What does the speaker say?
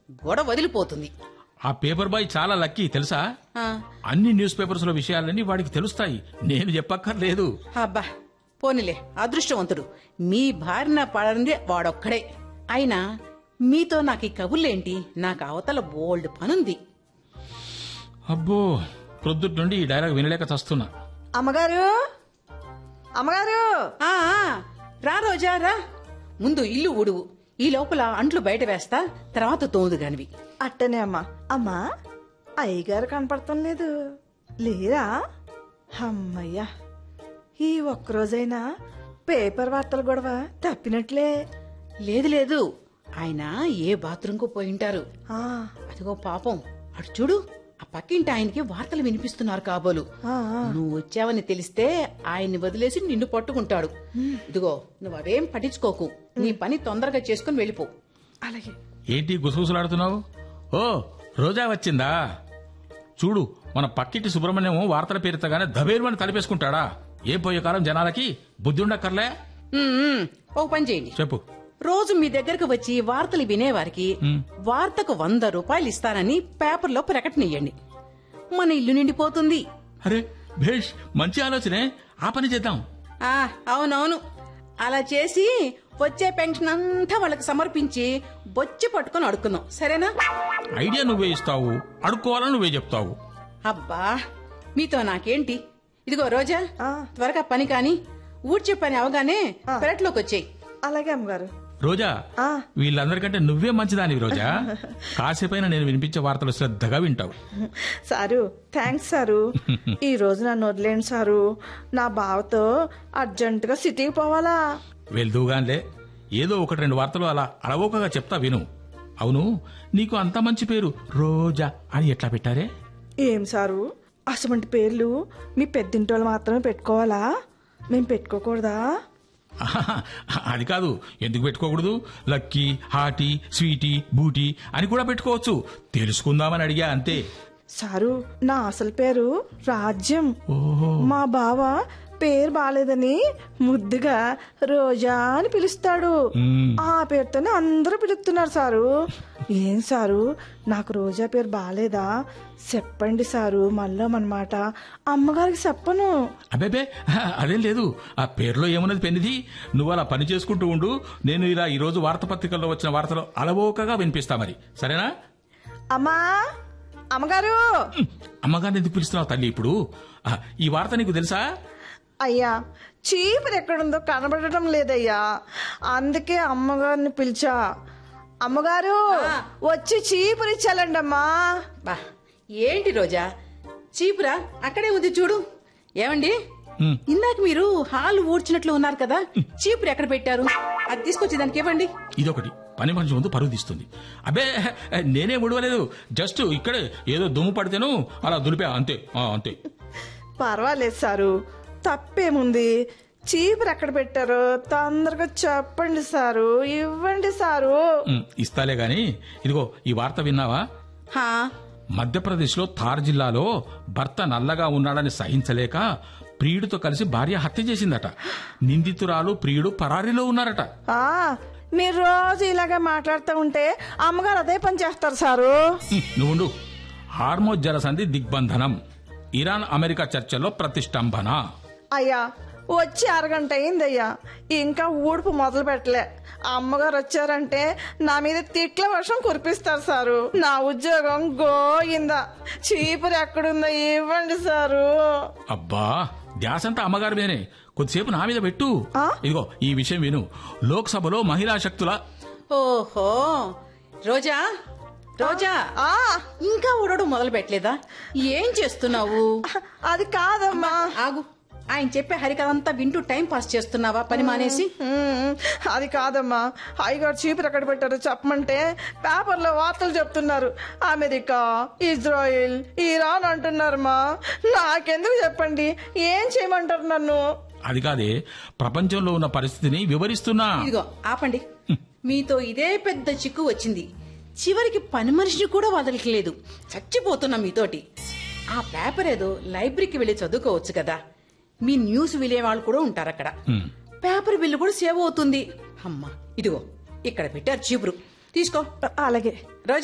గొడవ వదిలిపోతుంది ఆ paper boy చాలా లక్కీ తెలుసా ఆ, అన్ని న్యూస్ పేపర్స్ లో విషయాలన్నీ వాడికి తెలుస్తాయి నేను చెప్పక్కర్లేదు అబ్బా పోనీలే అదృష్టవంతుడు మీ భార్యన పడింది వాడొక్కడే అయినా మీతో నాకు ఈ కబుర్లేంటి నాకు అవతల బోల్డ్ పనుంది అబ్బో ప్రొద్దుటి నుండి ఈ డైలాగ్ వినలేక చస్తున్నా అమ్మగారు అమ్మగారు ఆ ఆ, రా రోజా రా ముందు ఇల్లు ఊడువు ఈ లోపల అంట్లు బయట వేస్తా తర్వాత తోముదు గానివి అట్టనే అమ్మా అమ్మా అయ్యగారు కనపడటం లేదు లేరా అమ్మయ్యా ఈ ఒక్కరోజైనా పేపర్ వార్తలు గొడవ తప్పినట్లే లేదు లేదు ఆయన ఏ బాత్రూంకు పోయింటారు ఆ, అదిగో పాపం అటు చూడు ఆ పక్కింటి ఆయనకి వార్తలు వినిపిస్తున్నారు కాబోలు ఆ, ఆ. నువ్వు వచ్చావని తెలిస్తే ఆయన్ని వదిలేసి నిన్ను పట్టుకుంటాడు ఇదిగో నువ్వు అవేం పట్టించుకోకు నీ పని తొందరగా చేసుకుని వెళ్ళిపో అలాగే ఏంటి గుసగుసలాడుతున్నావు ఓ రోజా వచ్చిందా చూడు మన పక్కింటి సుబ్రహ్మణ్యం వార్తల పేరుతగానే దబేరుమని తలిపేసుకుంటాడా ఏ పోయే కాలం జనాలకి బుద్ధి ఉండక్కర్లే ఉమ్, ఉమ్, ఓ పని చేయండి చెప్పు రోజు మీ దగ్గరకు వచ్చి వార్తలు వినేవారికి వార్తకు వంద రూపాయలు ఇస్తానని పేపర్లో ప్రకటన ఇయ్యండి మన ఇల్లు నిండిపోతుంది అరే భేష్ మంచి ఆలోచనే ఆ పని చేద్దాం ఆ అవునవును అలా చేసి వచ్చే పెన్షన్ అంతా వాళ్ళకి సమర్పించి బొచ్చి పట్టుకొని అడుక్కుందాం సరేనా ఐడియా నువ్వే ఇస్తావు అడుక్కోవాలని నువ్వే చెప్తావు అబ్బా మీతో నాకేంటి ఇదిగో రోజా ఆ. త్వరగా పని కాని ఊడ్చే పని అవగానే పెరట్లోకి వచ్చేయి అలాగే అమ్మగారు రోజా ఆ. వీళ్ళందరికంటే నువ్వే మంచిదానివి రోజా కాసేపైనా నేను వినిపించే వార్తలు శ్రద్ధగా వింటావు సారు థ్యాంక్స్ సారు ఈ రోజు నన్ను వదిలేండి సారు నా బావతో అర్జెంటుగా సిటీకి పోవాలా వెళ్దూగాన్లే ఏదో ఒకటి రెండు వార్తలు అలా అలవోకగా చెప్తా విను అవును నీకు అంత మంచి పేరు రోజా అని ఎట్లా పెట్టారే ఏం సారు అసమంటి పేర్లు మీ పెద్దింటోళ్ళు మాత్రమే పెట్టుకోవాలా మేము పెట్టుకోకూడదా ఆహాహా, అది కాదు ఎందుకు పెట్టుకోకూడదు లక్కీ హాటీ స్వీటీ బూటీ అని కూడా పెట్టుకోవచ్చు తెలుసుకుందామని అడిగా అంతే సారు నా అసలు పేరు రాజ్యం ఓహో మా బావ పేరు బాలేదని ముద్దుగా రోజా అని పిలుస్తాడు మ్మ్. ఆ పేరుతోనే అందరూ పిలుస్తున్నారు సారు ఏం సారు నాకు రోజా పేరు బాలేదా చెప్పండి సారు మళ్ళా మనమాట అమ్మగారికి చెప్పను అబేబే అదేం లేదు ఆ పేరులో ఏమున్నది పెన్నిది నువ్వు అలా పని చేసుకుంటూ ఉండు నేను ఇలా ఈ రోజు వార్తాపత్రికల్లో వచ్చిన వార్తలు అలవోకగా వినిపిస్తా మరి సరేనా అమ్మా అమ్మగారు అమ్మగారిని ఎందుకు పిలుస్తున్నావు తల్లి ఇప్పుడు ఆ, ఈ వార్త నీకు తెలుసా అయ్యా చీపురు ఎక్కడుందో కనబడటం లేదయ్యా అందుకే అమ్మగారిని పిలిచా అమ్మగారు వచ్చి చీపురు ఇచ్చాలండి అమ్మా బా ఏంటి రోజా చీపురా అక్కడే ఉంది చూడు ఏమండి ఉమ్. ఇందాక మీరు హాల్ ఊడ్చినట్లు ఉన్నారు కదా చీపురు ఎక్కడ పెట్టారు అది తీసుకొచ్చి దానికి ఇవ్వండి ఇదొకటి పని మనిషి ముందు పరుగు తీస్తుంది అబే నేనే ముడవలేదు జస్ట్ ఇక్కడే ఏదో దుమ్ము పడితేను అలా దులిపా అంతే ఆ, అంతే పర్వాలేదు సారు తప్పేముంది చీపురు ఎక్కడ పెట్టారో తొందరగా చెప్పండి సారు ఇవ్వండి సారు ఉమ్, ఇస్తాలే గాని ఇదిగో ఈ వార్త విన్నావా హా మధ్యప్రదేశ్లో థార్ జిల్లాలో భర్త నల్లగా ఉన్నాడని సహించలేక ప్రియుడితో కలిసి భార్య హత్య చేసిందట నిందితురాలు ప్రియుడు పరారీలో ఉన్నారట ఆ మీరు రోజు ఇలాగే మాట్లాడుతూ ఉంటే అమ్మగారు అదే పని చేస్తారు సారు హ్మ్, నువ్వుండు హార్మోజ్ జలసంధి దిగ్బంధనం ఇరాన్ అమెరికా చర్చల్లో ప్రతిష్టంభన అయ్యా వచ్చి అరగంట అయిందయ్యా ఇంకా ఊడుపు మొదలు పెట్టలే అమ్మగారు వచ్చారంటే నా మీద తిట్ల వర్షం కురిపిస్తారు సారు నా ఉద్యోగం గోయిందా చీపురు ఎక్కడుందో ఇవ్వండి సారు అబ్బా ధ్యాసంతా అమ్మగారి మీదనే కొద్దిసేపు నా మీద పెట్టు ఆ? ఇదిగో ఈ విషయం విను లోక్సభలో మహిళా శక్తుల ఓహో రోజా రోజా ఆ ఇంకా ఊడడం మొదలు పెట్టలేదా ఏం చేస్తున్నావు అది కాదమ్మా ఆగు ఆయన చెప్పే హరికథంతా వింటూ టైం పాస్ చేస్తున్నావా పని మానేసి ఉమ్, అది కాదమ్మా అయ్యగారు చీపురు ఎక్కడ పెట్టారో చెప్పమంటే పేపర్లో వార్తలు చెప్తున్నారు అమెరికా ఇజ్రాయిల్ ఇరాన్ అంటున్నారమ్మా నాకెందుకు చెప్పండి ఏం చేయమంటారు నన్ను అది కాదే ప్రపంచంలో ఉన్న పరిస్థితిని వివరిస్తున్నా ఇదిగో ఆపండి మీతో ఇదే పెద్ద చిక్కు వచ్చింది చివరికి పని మనిషిని కూడా వదలట్లేదు చచ్చిపోతున్నా మీతోటి ఆ పేపర్ ఏదో లైబ్రరీకి వెళ్ళి చదువుకోవచ్చు కదా మీ న్యూస్ విలే వాళ్ళు కూడా ఉంటారు అక్కడ హ్మ్. పేపర్ బిల్లు కూడా సేవ్ అవుతుంది అమ్మా ఇదిగో ఇక్కడ పెట్టారు చీపురు తీసుకో అలాగే రోజా